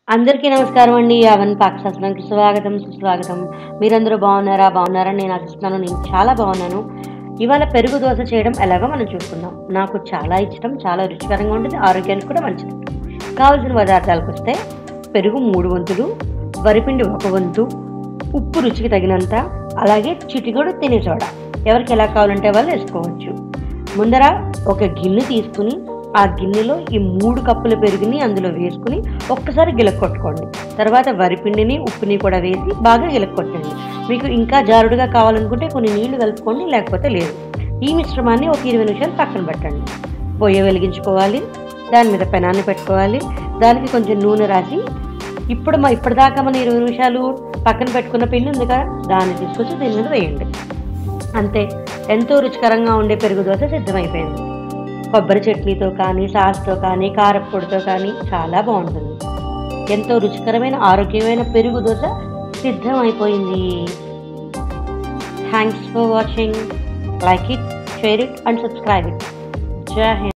అందరికీ నమస్కారం అండి అవన్ పాకశాస్త్రానికి స్వాగతం సుస్వాగతం మీరందరూ బాగున్నారా బాగున్నారని నేను ఆశిస్తున్నాను నేను చాలా బాగున్నాను ఇవాళ పెరుగు దోశ చేయడం ఎలాగో మనం చూసుకుందాం నాకు చాలా ఇష్టం చాలా రుచికరంగా ఉంటుంది ఆరోగ్యానికి కూడా మంచిది కావలసిన పదార్థాలకు వస్తే పెరుగు మూడు వంతులు వరిపిండి ఒక వంతు ఉప్పు రుచికి తగినంత అలాగే చిటికొడు తినే సోడా ఎవరికి ఎలా కావాలంటే వాళ్ళు వేసుకోవచ్చు ముందర ఒక గిన్నె తీసుకుని ఆ గిన్నెలో ఈ మూడు కప్పుల పెరుగుని అందులో వేసుకుని ఒక్కసారి గిలక్కొట్టుకోండి తర్వాత వరిపిండిని ఉప్పుని కూడా వేసి బాగా గిలక్కొట్టండి మీకు ఇంకా జారుడుగా కావాలనుకుంటే కొన్ని నీళ్లు కలుపుకోండి లేకపోతే లేదు ఈ మిశ్రమాన్ని ఒక ఇరవై నిమిషాలు పక్కన పెట్టండి పొయ్యి వెలిగించుకోవాలి దాని మీద పెనాన్ని పెట్టుకోవాలి దానికి కొంచెం నూనె రాసి ఇప్పుడు మా ఇప్పటిదాకా మన ఇరవై నిమిషాలు పక్కన పెట్టుకున్న పిండి ఉంది కదా దాన్ని తీసుకొచ్చి దీని మీద వేయండి అంతే ఎంతో రుచికరంగా ఉండే పెరుగు దోశ సిద్ధమైపోయింది కొబ్బరి చట్నీతో కానీ సాస్తో కానీ కారప్పొడితో కానీ చాలా బాగుంటుంది ఎంతో రుచికరమైన ఆరోగ్యమైన పెరుగు దోశ సిద్ధమైపోయింది thanks for watching like it share it and subscribe it Jai Hind